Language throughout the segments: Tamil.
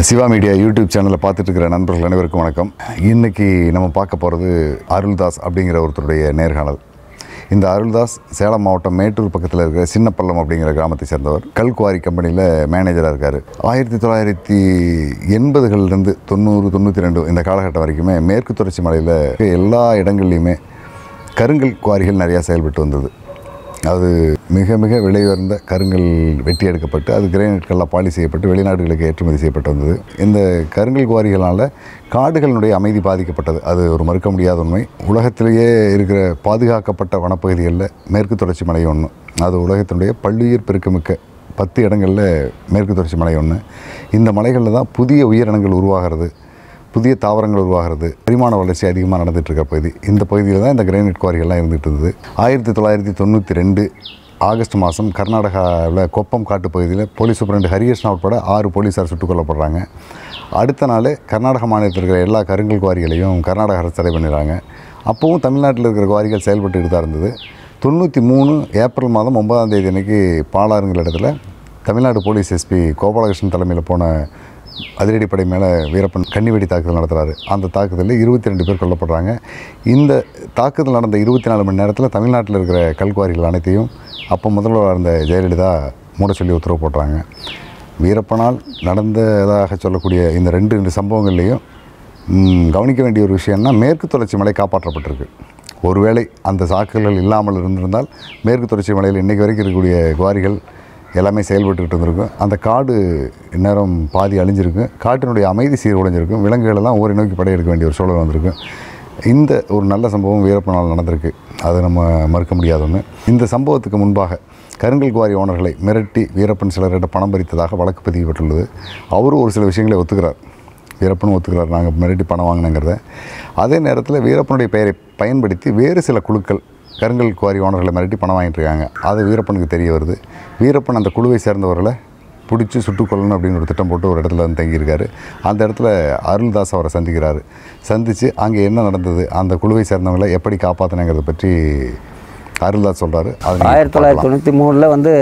சிவா மீடியா யூடியூப் சேனலை பார்த்துட்டு இருக்கிற நண்பர்கள் அனைவருக்கும் வணக்கம் இன்னைக்கு நம்ம பார்க்க போகிறது அருள்தாஸ் அப்படிங்கிற ஒருத்தருடைய நேர்காணல் இந்த அருள்தாஸ் சேலம் மாவட்டம் மேட்டூர் பக்கத்தில் இருக்கிற சின்னப்பள்ளம் அப்படிங்கிற கிராமத்தை சேர்ந்தவர் கல்குவாரி கம்பெனியில் மேனேஜராக இருக்கார் ஆயிரத்தி தொள்ளாயிரத்தி எண்பதுகள்லேருந்து தொண்ணூறு தொண்ணூற்றி ரெண்டு இந்த காலகட்டம் வரைக்குமே மேற்கு தொடர்ச்சி மலையில் எல்லா இடங்கள்லையுமே கருங்கல் குவாரிகள் நிறையா செயல்பட்டு வந்தது அது மிக மிக விலை உயர்ந்த கருங்கல் வெட்டி எடுக்கப்பட்டு அது கிரைனைட் கல்லாக பாலி செய்யப்பட்டு வெளிநாடுகளுக்கு ஏற்றுமதி செய்யப்பட்டு வந்தது இந்த கருங்கல் குவாரிகளால் காடுகளினுடைய அமைதி பாதிக்கப்பட்டது அது ஒரு மறுக்க முடியாத உண்மை உலகத்திலேயே இருக்கிற பாதுகாக்கப்பட்ட வனப்பகுதிகளில் மேற்கு தொடர்ச்சி மலை ஒன்று அது உலகத்தினுடைய பல்லுயிர் பெருக்கமிக்க பத்து இடங்களில் மேற்கு தொடர்ச்சி மலை ஒன்று இந்த மலைகளில் தான் புதிய உயிரினங்கள் உருவாகிறது புதிய தாவரங்கள் உருவாகிறது பரிமாண வளர்ச்சி அதிகமாக நடந்துட்டு இருக்க பகுதி இந்த பகுதியில் தான் இந்த கிரானைட் குவாரிகள்லாம் இருந்துகிட்டு இருந்தது ஆயிரத்தி தொள்ளாயிரத்தி தொண்ணூற்றி ரெண்டு ஆகஸ்ட் மாதம் கர்நாடகாவில் கொப்பம் காட்டு பகுதியில் போலீஸ் சூப்பரண்ட் ஹரிகிருஷ்ணா உட்பட ஆறு போலீஸார் சுட்டுக் கொல்லப்படுறாங்க அடுத்த நாள் கர்நாடக மாநிலத்தில் இருக்கிற எல்லா கருங்கல் குவாரிகளையும் கர்நாடக அரசு தடை பண்ணிடுறாங்க அப்போவும் தமிழ்நாட்டில் இருக்கிற குவாரிகள் செயல்பட்டுக்கிட்டு தான் இருந்தது தொண்ணூற்றி மூணு ஏப்ரல் மாதம் ஒன்பதாம் தேதி அன்னைக்கு பாலாறுங்கிற இடத்துல தமிழ்நாடு போலீஸ் எஸ்பி கோபாலகிருஷ்ணன் தலைமையில் போன அதிரடிப்படை மேலே வீரப்பன் கன்னிவெடி தாக்குதல் நடத்துகிறாரு அந்த தாக்குதலில் இருபத்தி ரெண்டு பேர் கொல்லப்படுறாங்க இந்த தாக்குதல் நடந்த இருபத்தி நாலு மணி நேரத்தில் தமிழ்நாட்டில் இருக்கிற கல்குவாரிகள் அனைத்தையும் அப்போ முதல்வராக இருந்த ஜெயலலிதா மூட சொல்லி உத்தரவு போடுறாங்க வீரப்பனால் நடந்ததாக சொல்லக்கூடிய இந்த ரெண்டு ரெண்டு சம்பவங்கள்லேயும் ம், கவனிக்க வேண்டிய ஒரு விஷயம்னா மேற்கு தொடர்ச்சி மலை காப்பாற்றப்பட்டிருக்கு ஒருவேளை அந்த சாக்குகள் இல்லாமல் இருந்திருந்தால் மேற்கு தொடர்ச்சி மலையில் இன்றைக்கு வரைக்கும் இருக்கக்கூடிய குவாரிகள் எல்லாமே செயல்பட்டுக்கிட்டு இருந்திருக்கும் அந்த காடு இந்நேரம் பாதி அழிஞ்சிருக்கும் காட்டினுடைய அமைதி சீர்குலைஞ்சிருக்கும் விலங்குகள் எல்லாம் ஊரை நோக்கி படையெடுக்க வேண்டிய ஒரு சூழல் வந்திருக்கும் இந்த ஒரு நல்ல சம்பவம் வீரப்பனால் நடந்திருக்கு அது நம்ம மறுக்க முடியாத ஒன்று இந்த சம்பவத்துக்கு முன்பாக கருங்கல் குவாரி ஓனர்களை மிரட்டி வீரப்பன் சிலரிட பணம் பறித்ததாக வழக்கு பதிவுப்பட்டுள்ளது அவரும் ஒரு சில விஷயங்களை ஒத்துக்கிறார் வீரப்பனும் ஒத்துக்கிறார் நாங்கள் மிரட்டி பணம் வாங்கினங்கிறத அதே நேரத்தில் வீரப்பனுடைய பெயரை பயன்படுத்தி வேறு சில குழுக்கள் கருங்கல் குவாரி ஓனர்களை மிரட்டி பணம் வாங்கிட்டு இருக்காங்க அது வீரப்பனுக்கு தெரிய வருது வீரப்பன் அந்த குழுவை சேர்ந்தவர்களை பிடிச்சி சுட்டுக் கொல்லணும் அப்படின்னு ஒரு திட்டம் போட்டு ஒரு இடத்துல வந்து தங்கியிருக்காரு அந்த இடத்துல அருள்தாஸ் அவரை சந்திக்கிறாரு சந்தித்து அங்கே என்ன நடந்தது அந்த குழுவை சேர்ந்தவங்களை எப்படி காப்பாற்றினங்கிறத பற்றி அருள்தாஸ் சொல்கிறாரு அது ஆயிரத்தி தொள்ளாயிரத்தி தொண்ணூற்றி மூணில் வந்து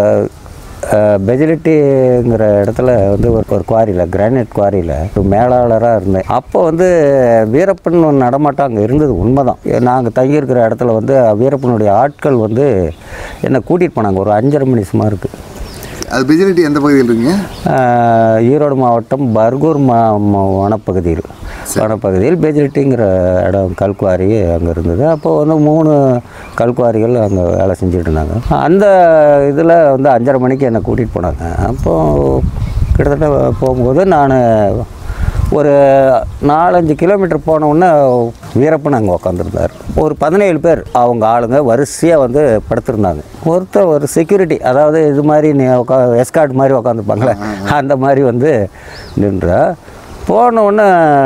பெஜிலிட்டிங்கிற இடத்துல வந்து ஒரு ஒரு குவாரியில் கிரானைட் குவாரியில் மேலாளராக இருந்தேன் அப்போ வந்து வீரப்பன் நடமாட்டம் அங்கே இருந்தது உண்மைதான் நாங்கள் தங்கியிருக்கிற இடத்துல வந்து வீரப்பனுடைய ஆட்கள் வந்து என்னை கூட்டிகிட்டு போனாங்க ஒரு அஞ்சரை மணி சுமாருக்கு அது பிஜிலிட்டி எந்த பகுதியில் இருக்குங்க ஆஹ், ஈரோடு மாவட்டம் பர்கூர் மா மா- வனப்பகுதியில் வனப்பகுதியில் பெஜிலிட்டிங்கிற இடம் கல்குவாரி அங்கே இருந்தது அப்போது வந்து மூணு கல்குவாரிகள் அங்கே வேலை செஞ்சுட்டு இருந்தாங்க அந்த இதில் வந்து அஞ்சரை மணிக்கு என்னை கூட்டிகிட்டு போனாங்க அப்போது கிட்டத்தட்ட போகும்போது நான் ஒரு நாலஞ்சு கிலோமீட்டர் போன உடனே வீரப்பன் அங்கே உட்காந்துருந்தார் ஒரு பதினேழு பேர் அவங்க ஆளுங்க வரிசையாக வந்து படுத்திருந்தாங்க ஒருத்தர் ஒரு செக்யூரிட்டி அதாவது இது மாதிரி நீ உட்கா எஸ்கார்ட் மாதிரி உட்காந்துருப்பாங்களே அந்த மாதிரி வந்து நின்றா போன உடனே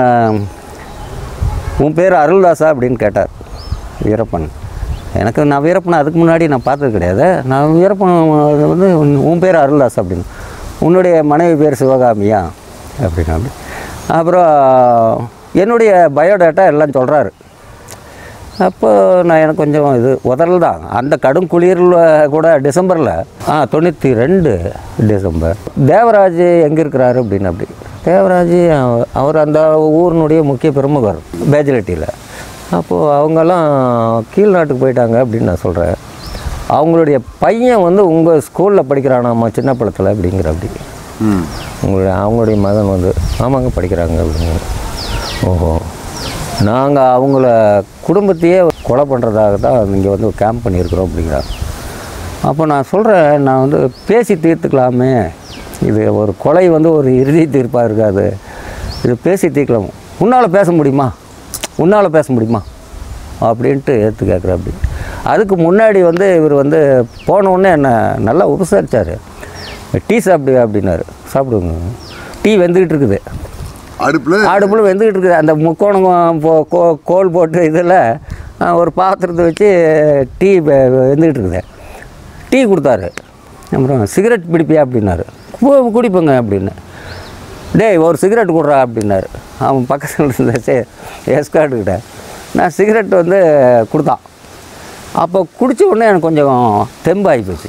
உன் பேர் அருள்தாஸா அப்படின்னு கேட்டார் வீரப்பன் எனக்கு நான் வீரப்பனை அதுக்கு முன்னாடி நான் பார்த்தது கிடையாது நான் வீரப்பன் வந்து உன் உன் பேர் அருள்தாஸ் அப்படின்னு உன்னுடைய மனைவி பேர் சிவகாமியா அப்படின்னு அப்படி அப்புறம் என்னுடைய பயோடேட்டா எல்லாம் சொல்கிறாரு அப்போ நான் எனக்கு கொஞ்சம் இது உதறல் தான் அந்த கடும் குளிரில் கூட டிசம்பரில் ஆ தொண்ணூற்றி ரெண்டு டிசம்பர் தேவராஜ் எங்கே இருக்கிறாரு அப்படின்னு அப்படி தேவராஜ் அவ- அவர் அந்த ஊரினுடைய முக்கிய பிரமுகர் பேஜிலிட்டியில் அப்போது அவங்கெல்லாம் கீழ்நாட்டுக்கு போயிட்டாங்க அப்படின்னு நான் சொல்கிறேன் அவங்களுடைய பையன் வந்து உங்கள் ஸ்கூலில் படிக்கிறானாம்மா சின்ன பழத்தில் அப்படிங்கிற அப்படி ம் உங்களுடைய அவங்களுடைய மகன் வந்து ஆமாங்க படிக்கிறாங்க அப்படிங்க ஓஹோ நாங்கள் அவங்கள குடும்பத்தையே கொலை பண்ணுறதாக தான் இங்கே வந்து கேம்ப் பண்ணியிருக்கிறோம் அப்படிங்கிறாங்க அப்போ நான் சொல்கிறேன் நான் வந்து பேசி தீர்த்துக்கலாமே இது ஒரு கொலை வந்து ஒரு இறுதி தீர்ப்பாக இருக்காது இது பேசி தீர்க்கலாம் உன்னால் பேச முடியுமா உன்னால் பேச முடியுமா அப்படின்ட்டு ஏற்று கேட்குறேன் அப்படி அதுக்கு முன்னாடி வந்து இவர் வந்து போன உடனே என்னை நல்லா உபசரித்தார் டீ சாப்பிடு அப்படின்னாரு சாப்பிடுங்க டீ வெந்துக்கிட்டு இருக்குது அடுப்பில் அடுப்பில் வெந்துக்கிட்டு இருக்குது அந்த முக்கோணம் போ- கோ- கோல் போட்டு இதில் ஒரு பாத்திரத்தை வச்சு டீ வெ- வெந்துக்கிட்டு இருக்குது டீ கொடுத்தாரு அப்புறம் சிகரெட் பிடிப்பியா அப்படின்னாரு "கு- குடிப்பேங்க அப்படின்னு டேய் ஒரு சிகரெட் கொடுறா அப்படின்னாரு அவன் பக்கத்தில் இருந்த சே எஸ்கார்டுக்கிட்ட நான் சிகரெட் வந்து கொடுத்தான் அப்போ குடிச்ச உடனே எனக்கு கொஞ்சம் தெம்பாகி போச்சு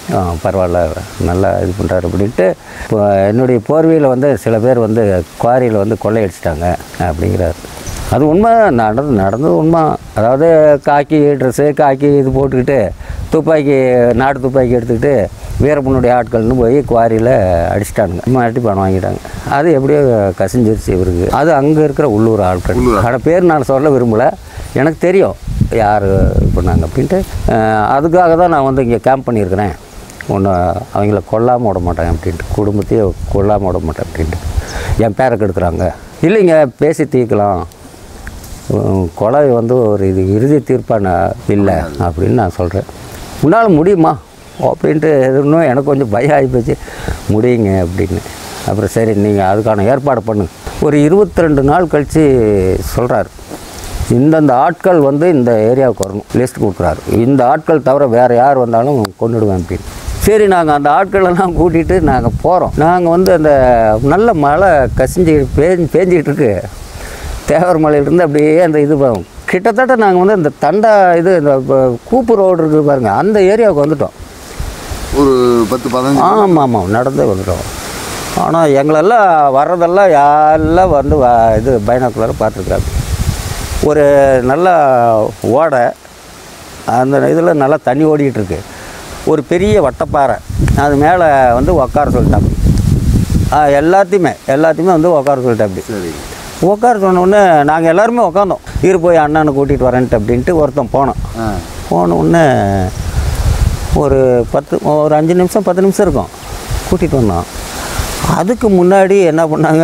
ஆ, பரவாயில்ல நல்லா இது பண்ணுறாரு அப்படின்ட்டு இப்போ என்னுடைய போர்வையில் வந்து சில பேர் வந்து குவாரியில் வந்து கொள்ளையடிச்சிட்டாங்க அப்படிங்கிறாரு அது உண்மை நடந்து நடந்தது உண்மை அதாவது காக்கி ட்ரெஸ்ஸு காக்கி இது போட்டுக்கிட்டு துப்பாக்கி நாட்டு துப்பாக்கி எடுத்துக்கிட்டு வீரப்பனுடைய ஆட்கள்னு போய் குவாரியில் அடிச்சிட்டானுங்க மாட்டி பணம் வாங்கிட்டாங்க அது எப்படியோ கசிஞ்சிருச்சு இவருக்கு அது அங்கே இருக்கிற உள்ளூர் ஆட்கள் ஆனால் பேர் நான் சொல்ல விரும்பலை எனக்கு தெரியும் யார் இது பண்ணாங்க அப்படின்ட்டு அஹ், அதுக்காக தான் நான் வந்து இங்கே கேம்ப் பண்ணியிருக்கிறேன் ஒன்று அவங்கள கொல்லாமல் விட மாட்டேன் அப்படின்ட்டு குடும்பத்தையே கொல்லாமல் விட மாட்டேன் அப்படின்ட்டு என் பேரை கெடுக்குறாங்க இல்லைங்க பேசி தீர்க்கலாம் உம், கொலை வந்து ஒரு இது இறுதி தீர்ப்பான இல்லை அப்படின்னு நான் சொல்கிறேன் உன்னால் முடியுமா அப்படின்ட்டு இன்னும் எனக்கு கொஞ்சம் பயம் ஆகி போச்சு முடியுங்க அப்படின்னு அப்புறம் சரி நீங்கள் அதுக்கான ஏற்பாடு பண்ணுங்க ஒரு இருபத்தி ரெண்டு நாள் கழித்து சொல்கிறாரு இந்தந்த ஆட்கள் வந்து இந்த ஏரியாவுக்கு வரணும் லிஸ்ட் கொடுக்குறாரு இந்த ஆட்கள் தவிர வேறு யார் வந்தாலும் கொண்டுடுவேன் அப்படின்னு சரி நாங்கள் அந்த ஆட்களெல்லாம் கூட்டிகிட்டு நாங்கள் போகிறோம் நாங்கள் வந்து அந்த நல்ல மழை கசிஞ்சு பேஞ்சு பேஞ்சிக்கிட்டு இருக்கு தேவர் மலையிலேருந்து அப்படியே அந்த இது ப- கிட்டத்தட்ட நாங்கள் வந்து இந்த தண்டா இது இந்த ப- கூப்பு ரோடு இருக்குது பாருங்க அந்த ஏரியாவுக்கு வந்துட்டோம் ஒரு பத்து பதினஞ்சு ஆமாம் ஆமாம் நடந்தே வந்துட்டோம் ஆனால் எங்களெல்லாம் வர்றதெல்லாம் எல்லாம் வந்து வ- இது பைனாக்குள்ளார பார்த்துருக்குறாங்க ஒரு நல்ல ஓடை அந்த இதில் நல்லா தண்ணி ஓடிக்கிட்டு இருக்கு ஒரு பெரிய வட்டப்பாறை அது மேலே வந்து உட்கார சொல்லிட்டாங்க ஆ, எல்லாத்தையுமே எல்லாத்தையுமே வந்து உட்கார சொல்லிட்டாப்படி சரி உட்கார சொன்னோடனே நாங்கள் எல்லாருமே உட்காந்தோம் இரு போய் அண்ணனை கூட்டிகிட்டு வரேன்ட்டு அப்படின்ட்டு ஒருத்தன் போனோம் ஆ போன உடனே ஒரு பத்து ஒரு அஞ்சு நிமிஷம் பத்து நிமிஷம் இருக்கும் கூட்டிகிட்டு வந்தோம் அதுக்கு முன்னாடி என்ன பண்ணாங்க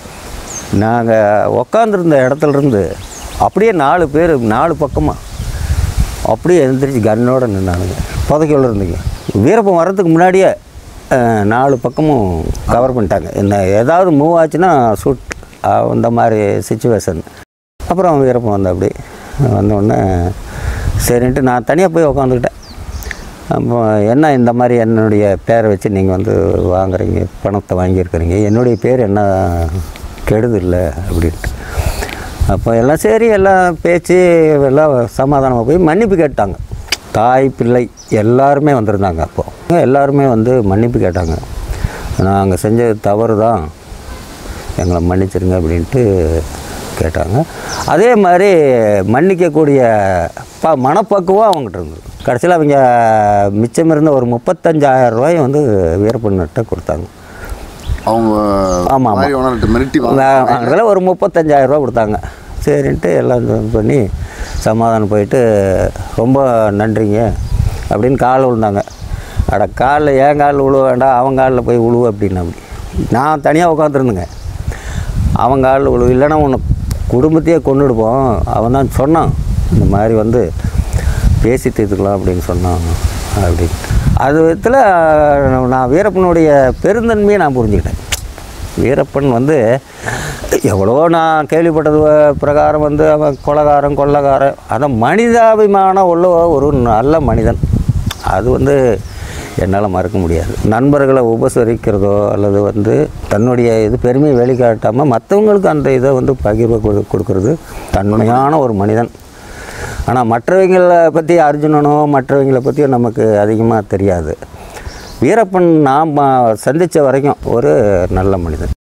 நாங்கள் உக்காந்துருந்த இடத்துல இருந்து அப்படியே நாலு பேர் நாலு பக்கமாக அப்படியே எழுந்திரிச்சு கன்னோட நின்னானுங்க புதைக்குள்ள இருந்தீங்க வீரப்பன் வர்றதுக்கு முன்னாடியே அஹ், நாலு பக்கமும் கவர் பண்ணிட்டாங்க என்ன ஏதாவது மூவ் ஆச்சுன்னா ஷூட் அந்த மாதிரி சுச்சுவேஷன் அப்புறம் வீரப்பன் வந்த அப்படி வந்தோடனே சரின்ட்டு நான் தனியாக போய் உக்காந்துக்கிட்டேன் அப்போ என்ன இந்த மாதிரி என்னுடைய பேரை வச்சு நீங்கள் வந்து வாங்குறீங்க பணத்தை வாங்கியிருக்கிறீங்க என்னுடைய பேர் என்ன கெடுதில்லை அப்படின்ட்டு அப்போ எல்லாம் சரி எல்லாம் பேச்சு எல்லாம் சமாதானமாக போய் மன்னிப்பு கேட்டாங்க தாய் பிள்ளை எல்லாருமே வந்திருந்தாங்க அப்போது எல்லாருமே வந்து மன்னிப்பு கேட்டாங்க நாங்கள் செஞ்சது தவறு தான் எங்களை மன்னிச்சிருங்க அப்படின்ட்டு கேட்டாங்க அதே மாதிரி மன்னிக்கக்கூடிய ப மனப்பக்குவம் அவங்ககிட்ட இருந்தது கடைசியில் அவங்க மிச்சம் இருந்த ஒரு முப்பத்தஞ்சாயிரம் ரூபாய் வந்து வீரப்பண்ணிட்ட கொடுத்தாங்க அவங்க ஆமாம், ஆமாம். மாதிரி ஓனர்கிட்ட மிரட்டி வாங்க அதில் ஒரு முப்பத்தஞ்சாயிரம் ரூபா கொடுத்தாங்க சரின்ட்டு எல்லாம் இது பண்ணி சமாதானம் போயிட்டு ரொம்ப நன்றிங்க அப்படின்னு காலில் விழுந்தாங்க அட காலில் என் காலில் விழுவ வேண்டாம் அவன் காலில் போய் விழுவு அப்படின்னு அப்படி நான் தனியாக உட்காந்துருந்தேங்க அவன் காலில் விழுவு இல்லைன்னா உன்னை குடும்பத்தையே கொண்டுடுப்போம் அவன் தான் சொன்னான் இந்த மாதிரி வந்து பேசி தீர்த்துக்கலாம் அப்படின்னு சொன்னான் அப்படின்னு அது விதத்தில் நான் வீரப்பனுடைய பெருந்தன்மையை நான் புரிஞ்சுக்கிட்டேன் வீரப்பன் வந்து எவ்வளோ நான் கேள்விப்பட்டது வ- பிரகாரம் வந்து அவன் கொலகாரன் கொள்ளக்காரன் அதான் மனிதாபிமானம் உள்ள ஒரு நல்ல மனிதன் அது வந்து என்னால் மறக்க முடியாது நண்பர்களை உபசரிக்கிறதோ அல்லது வந்து தன்னுடைய இது பெருமையை வெளிக்காட்டாமல் மற்றவங்களுக்கு அந்த இதை வந்து பகிர்வு கொடு கொடுக்கறது தன்மையான ஒரு மனிதன் ஆனால் மற்றவங்களை பற்றி அர்ஜுனனோ மற்றவங்களை பற்றியோ நமக்கு அதிகமாக தெரியாது வீரப்பன் நாம் சந்தித்த வரைக்கும் ஒரு நல்ல மனிதன்